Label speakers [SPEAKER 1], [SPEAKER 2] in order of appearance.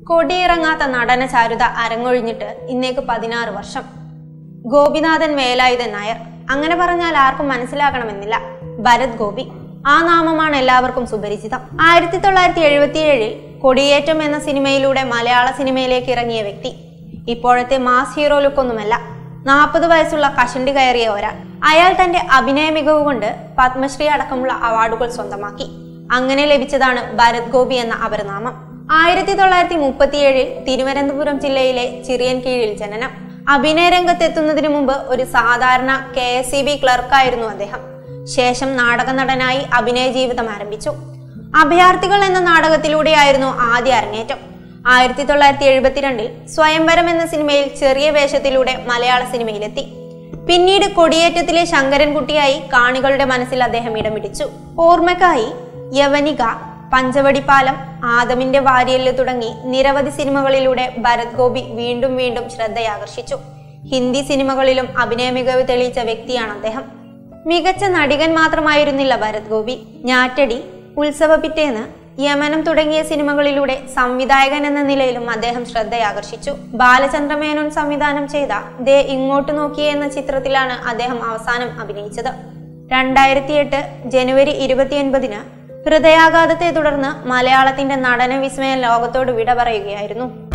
[SPEAKER 1] കൊടിയിറങ്ങാത്ത നടന ചാരുത അരങ്ങൊഴിഞ്ഞിട്ട് ഇന്നേക്ക് പതിനാറ് വർഷം ഗോപിനാഥൻ വേലായുധൻ നായർ അങ്ങനെ പറഞ്ഞാൽ ആർക്കും മനസ്സിലാക്കണമെന്നില്ല ഭരത് ഗോപി ആ നാമമാണ് എല്ലാവർക്കും സുപരിചിതം ആയിരത്തി തൊള്ളായിരത്തി എഴുപത്തിയേഴിൽ കൊടിയേറ്റം എന്ന സിനിമയിലൂടെ മലയാള സിനിമയിലേക്ക് ഇറങ്ങിയ വ്യക്തി ഇപ്പോഴത്തെ മാസ് ഹീറോ ലുക്കൊന്നുമല്ല നാൽപ്പത് വയസ്സുള്ള കഷണ്ടി കയറിയ ഒരാൾ അയാൾ തന്റെ അഭിനയ മികവ് കൊണ്ട് പത്മശ്രീ അടക്കമുള്ള അവാർഡുകൾ സ്വന്തമാക്കി അങ്ങനെ ലഭിച്ചതാണ് ഭരത് ഗോപി എന്ന അപരനാമം ആയിരത്തി തൊള്ളായിരത്തി മുപ്പത്തിയേഴിൽ തിരുവനന്തപുരം ജില്ലയിലെ ചിറിയൻ കീഴിൽ ജനനം അഭിനയ രംഗത്തെത്തുന്നതിന് മുമ്പ് ഒരു സാധാരണ കെ എസ് സി ബി ക്ലർക്കായിരുന്നു അദ്ദേഹം ശേഷം നാടക നടനായി അഭിനയ ജീവിതം ആരംഭിച്ചു അഭയാർത്ഥികൾ എന്ന നാടകത്തിലൂടെയായിരുന്നു ആദ്യ അരങ്ങേറ്റം ആയിരത്തി തൊള്ളായിരത്തി എഴുപത്തിരണ്ടിൽ സ്വയംവരം എന്ന സിനിമയിൽ ചെറിയ വേഷത്തിലൂടെ മലയാള സിനിമയിലെത്തി പിന്നീട് കൊടിയേറ്റത്തിലെ ശങ്കരൻകുട്ടിയായി കാണികളുടെ മനസ്സിൽ അദ്ദേഹം ഇടം പിടിച്ചു ഓർമ്മക്കായി യവനിക പഞ്ചവടിപ്പാലം ആദമിന്റെ വാരിയല് തുടങ്ങി നിരവധി സിനിമകളിലൂടെ ഭരത് ഗോപി വീണ്ടും വീണ്ടും ശ്രദ്ധയാകർഷിച്ചു ഹിന്ദി സിനിമകളിലും അഭിനയ മികവ് തെളിയിച്ച വ്യക്തിയാണ് അദ്ദേഹം മികച്ച നടികൻ മാത്രമായിരുന്നില്ല ഭരത് ഗോപി ഞാറ്റടി ഉത്സവ പിറ്റേന്ന് യമനം തുടങ്ങിയ സിനിമകളിലൂടെ സംവിധായകൻ എന്ന നിലയിലും അദ്ദേഹം ശ്രദ്ധയാകർഷിച്ചു ബാലചന്ദ്രമേനോൻ സംവിധാനം ചെയ്ത ദേ ഇങ്ങോട്ട് നോക്കിയേ എന്ന ചിത്രത്തിലാണ് അദ്ദേഹം അവസാനം അഭിനയിച്ചത് രണ്ടായിരത്തി എട്ട് ജനുവരി ഇരുപത്തിയൊൻപതിന് ഹൃദയാഘാതത്തെ തുടർന്ന് മലയാളത്തിന്റെ നടന വിസ്മയം ലോകത്തോട് വിട പറയുകയായിരുന്നു